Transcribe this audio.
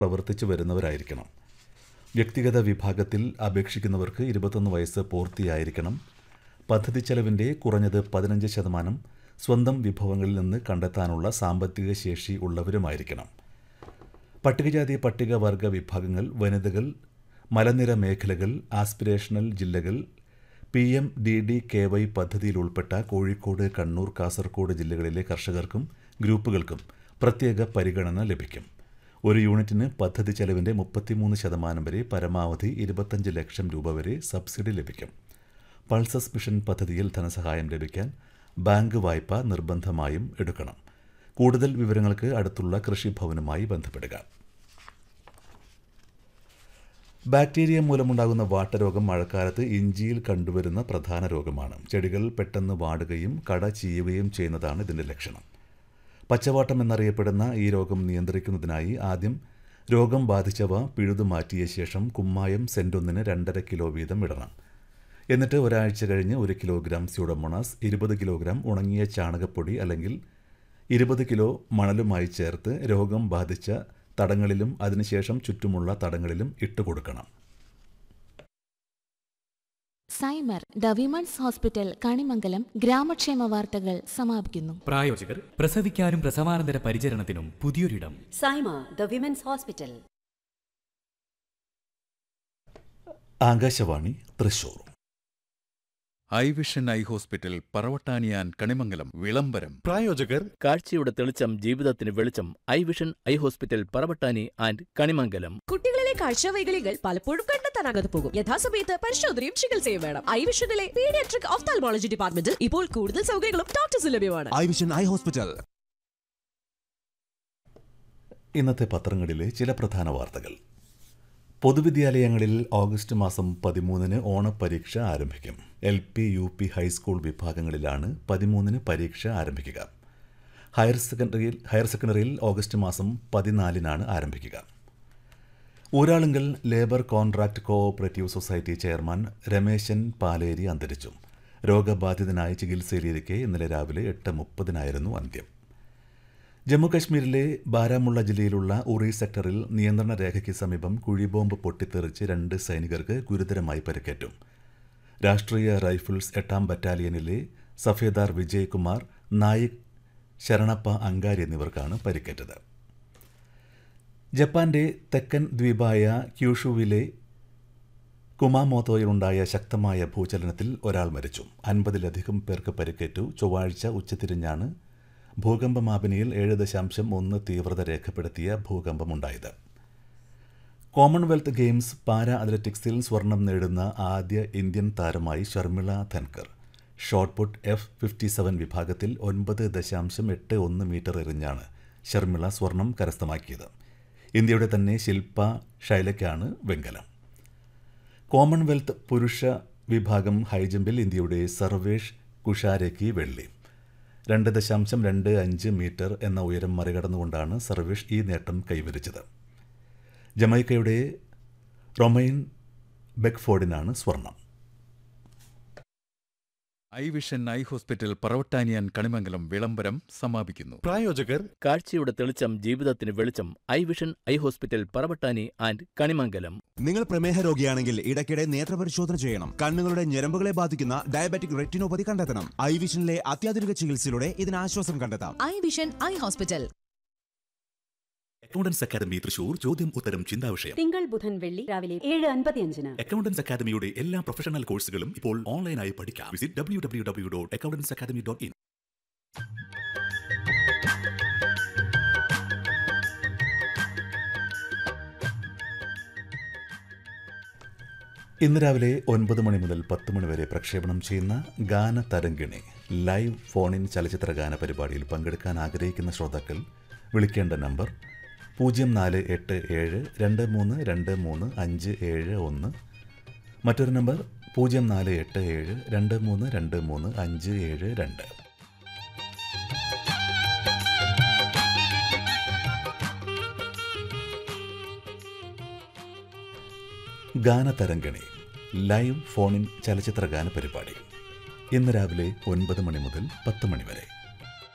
പ്രവർത്തിച്ചു വരുന്നവരായിരിക്കണം വ്യക്തിഗത വിഭാഗത്തിൽ അപേക്ഷിക്കുന്നവർക്ക് ഇരുപത്തൊന്ന് വയസ്സ് പൂർത്തിയായിരിക്കണം പദ്ധതി ചെലവിൻ്റെ കുറഞ്ഞത് പതിനഞ്ച് ശതമാനം സ്വന്തം വിഭവങ്ങളിൽ നിന്ന് കണ്ടെത്താനുള്ള സാമ്പത്തിക ശേഷി ഉള്ളവരുമായിരിക്കണം പട്ടികജാതി പട്ടികവർഗ വിഭാഗങ്ങൾ വനിതകൾ മലനിര മേഖലകൾ ആസ്പിരേഷണൽ ജില്ലകൾ P M D D K Y പദ്ധതിയിൽ ഉൾപ്പെട്ട കോഴിക്കോട് കണ്ണൂർ കാസർഗോഡ് ജില്ലകളിലെ കർഷകർക്കും ഗ്രൂപ്പുകൾക്കും പ്രത്യേക പരിഗണന ലഭിക്കും ഒരു യൂണിറ്റിന് പദ്ധതി ചെലവിൻ്റെ മുപ്പത്തിമൂന്ന് ശതമാനം വരെ പരമാവധി ഇരുപത്തഞ്ച് ലക്ഷം രൂപ വരെ സബ്സിഡി ലഭിക്കും പൾസസ് മിഷൻ പദ്ധതിയിൽ ധനസഹായം ലഭിക്കാൻ ബാങ്ക് വായ്പ നിർബന്ധമായും എടുക്കണം കൂടുതൽ വിവരങ്ങൾക്ക് അടുത്തുള്ള കൃഷിഭവനുമായി ബന്ധപ്പെടുക ബാക്ടീരിയ മൂലമുണ്ടാകുന്ന വാട്ടരോഗം മഴക്കാലത്ത് ഇഞ്ചിയിൽ കണ്ടുവരുന്ന പ്രധാന രോഗമാണ് ചെടികൾ പെട്ടെന്ന് വാടുകയും കട ചീയുകയും ചെയ്യുന്നതാണ് ഇതിൻ്റെ ലക്ഷണം പച്ചവാട്ടം എന്നറിയപ്പെടുന്ന ഈ രോഗം നിയന്ത്രിക്കുന്നതിനായി ആദ്യം രോഗം ബാധിച്ചവ പിഴുതു മാറ്റിയ ശേഷം കുമ്മായം സെൻറ്റൊന്നിന് രണ്ടര കിലോ വീതം ഇടണം എന്നിട്ട് ഒരാഴ്ച കഴിഞ്ഞ് ഒരു കിലോഗ്രാം സ്യൂഡോമോണാസ് ഇരുപത് കിലോഗ്രാം ഉണങ്ങിയ ചാണകപ്പൊടി അല്ലെങ്കിൽ ഇരുപത് കിലോ മണലുമായി ചേർത്ത് രോഗം ബാധിച്ച തടങ്ങളിലും അതിനുശേഷം ചുറ്റുമുള്ള തടങ്ങളിലും ഇട്ടുകൊടുക്കണം സൈമർ ദ വിമൺസ് ഹോസ്പിറ്റൽ കണിമംഗലം ഗ്രാമക്ഷേമ വാർത്തകൾ സമാപിക്കുന്നു പ്രായോജകർ പ്രസവിക്കാനും പ്രസവാനന്തര പരിചരണത്തിനും പുതിയൊരിടം Saima the women's hospital Akashvani Thrissur eye vision eye hospital പറവട്ടാനിയാൻ കണിമംഗലം വിളംബരം പ്രായോജകർ കാഴ്ചയുടെ തെളിച്ചം ജീവിതത്തിന് വെളിച്ചം eye vision eye hospital Paravattani and Kanimangalam കുട്ടികളിലെ കാഴ്ചവൈകല്യങ്ങൾ പലപ്പോഴും കണ്ടെത്താനാകാതെ പോകും യഥാസമയത്ത് പരിശോധനയും ചികിത്സയും വേണം ഐ വിഷനിലെ പീഡിയാട്രിക് ഓഫ്താൽമോളജി ഡിപ്പാർട്ട്മെന്റിൽ ഇപ്പോൾ കൂടുതൽ സൗകര്യങ്ങളും ഡോക്ടേഴ്സ് ലഭ്യമാണ് ഐ വിഷൻ ഐ ഹോസ്പിറ്റൽ ഇന്നത്തെ പത്രങ്ങളിലെ ചില പ്രധാന വാർത്തകൾ പൊതുവിദ്യാലയങ്ങളിൽ ഓഗസ്റ്റ് മാസം പതിമൂന്നിന് ഓണപ്പരീക്ഷ ആരംഭിക്കും L P U P high school വിഭാഗങ്ങളിലാണ് പതിമൂന്നിന് പരീക്ഷ ആരംഭിക്കുക ഹയർ സെക്കൻഡറിയിൽ ഹയർ സെക്കൻഡറിയിൽ ഓഗസ്റ്റ് മാസം പതിനാലിനാണ് ആരംഭിക്കുക Uralungal labour contract cooperative society chairman Rameshan Paleri അന്തരിച്ചു രോഗബാധിതനായി ചികിത്സയിലിരിക്കെ ഇന്നലെ രാവിലെ എട്ട് മുപ്പതിനായിരുന്നു അന്ത്യം ജമ്മുകശ്മീരിലെ ബാരാമുള്ള ജില്ലയിലുള്ള ഉറി സെക്ടറിൽ നിയന്ത്രണ രേഖയ്ക്ക് സമീപം കുഴിബോംബ് പൊട്ടിത്തെറിച്ച് രണ്ട് സൈനികർക്ക് ഗുരുതരമായി പരിക്കേറ്റു രാഷ്ട്രീയ റൈഫിൾസ് എട്ടാം ബറ്റാലിയനിലെ സഫേദാർ വിജയ് കുമാർ നായിക് ശരണപ്പ അങ്കാരി എന്നിവർക്കാണ് പരിക്കേറ്റത് ജപ്പാന്റെ തെക്കൻ ദ്വീപായ ക്യൂഷുവിലെ കുമാമോത്തോയിലുണ്ടായ ശക്തമായ ഭൂചലനത്തിൽ ഒരാൾ മരിച്ചു അൻപതിലധികം പേർക്ക് പരിക്കേറ്റു ചൊവ്വാഴ്ച ഉച്ചതിരിഞ്ഞാണ് ഭൂകമ്പമാപിനിയിൽ ഏഴ് ദശാംശം ഒന്ന് തീവ്രത രേഖപ്പെടുത്തിയ ഭൂകമ്പമുണ്ടായത് കോമൺവെൽത്ത് ഗെയിംസ് പാരാ അത്ലറ്റിക്സിൽ സ്വർണം നേടുന്ന ആദ്യ ഇന്ത്യൻ താരമായി Sharmila Dhankar shot put F fifty seven വിഭാഗത്തിൽ ഒൻപത് ദശാംശം എട്ട് ഒന്ന് മീറ്റർ എറിഞ്ഞാണ് ഷർമിള സ്വർണം കരസ്ഥമാക്കിയത് ഇന്ത്യയുടെ തന്നെ ശില്പ ഷൈലയ്ക്കാണ് വെങ്കലം കോമൺവെൽത്ത് പുരുഷ വിഭാഗം ഹൈജമ്പിൽ ഇന്ത്യയുടെ സർവേഷ് കുഷാരയ്ക്ക് വെള്ളി രണ്ട് ദശാംശം രണ്ട് അഞ്ച് മീറ്റർ എന്ന ഉയരം മറികടന്നുകൊണ്ടാണ് സർവേഷ് ഈ നേട്ടം കൈവരിച്ചത് ജമൈക്കയുടെ റൊമൈൻ ബെക്ഫോർഡിനാണ് സ്വർണം ഐ വിഷൻ ഐ ഹോസ്പിറ്റൽ പറവട്ടാനിയാൻ കണിമംഗലം വിളംബരം സമാപിക്കുന്നു പ്രായോജകർ കാഴ്ചയുടെ തെളിച്ചം ജീവിതത്തിന് വെളിച്ചം eye vision eye hospital Paravattani and Kanimangalam നിങ്ങൾ പ്രമേഹ രോഗിയാണെങ്കിൽ ഇടയ്ക്കിടെ നേത്രപരിശോധന ചെയ്യണം കണ്ണുകളുടെ ഞരമ്പുകളെ ബാധിക്കുന്ന ഡയബറ്റിക് റെറ്റിനോപ്പതി കണ്ടെത്തണം ഐ വിഷനിലെ അത്യാധുനിക ചികിത്സയിലൂടെ ഇതിന് ആശ്വാസം കണ്ടെത്താം eye vision eye hospital accountants academy Thrissur ചോദ്യം ഉത്തരം ചിന്താവിഷയം തിങ്കൾ ബുധൻ വെള്ളി രാവിലെ ഏഴ് അൻപത്തിയഞ്ചിന് അക്കൗണ്ടൻസ് അക്കാദമിയുടെ എല്ലാ പ്രൊഫഷണൽ കോഴ്സുകളും ഇപ്പോൾ ഓൺലൈനായി പഠിക്കാം visit W W W dot accountants academy dot in ഇന്ന് രാവിലെ ഒൻപത് മണി മുതൽ പത്ത് മണി വരെ പ്രക്ഷേപണം ചെയ്യുന്ന ഗാന തരംഗിണി ലൈവ് ഫോണിൻ ചലച്ചിത്ര ഗാന പരിപാടിയിൽ പങ്കെടുക്കാൻ ആഗ്രഹിക്കുന്ന ശ്രോതാക്കൾ വിളിക്കേണ്ട നമ്പർ പൂജ്യം നാല് എട്ട് ഏഴ് രണ്ട് മൂന്ന് രണ്ട് മൂന്ന് അഞ്ച് ഏഴ് ഒന്ന് മറ്റൊരു നമ്പർ പൂജ്യം നാല് എട്ട് ഏഴ് രണ്ട് മൂന്ന് രണ്ട് മൂന്ന് അഞ്ച് ഏഴ് രണ്ട് ഗാനതരംഗിണി ലൈവ് ഫോണിൻ ചലച്ചിത്ര ഗാന പരിപാടി ഇന്ന് രാവിലെ ഒൻപത് മണി മുതൽ പത്ത് മണി വരെ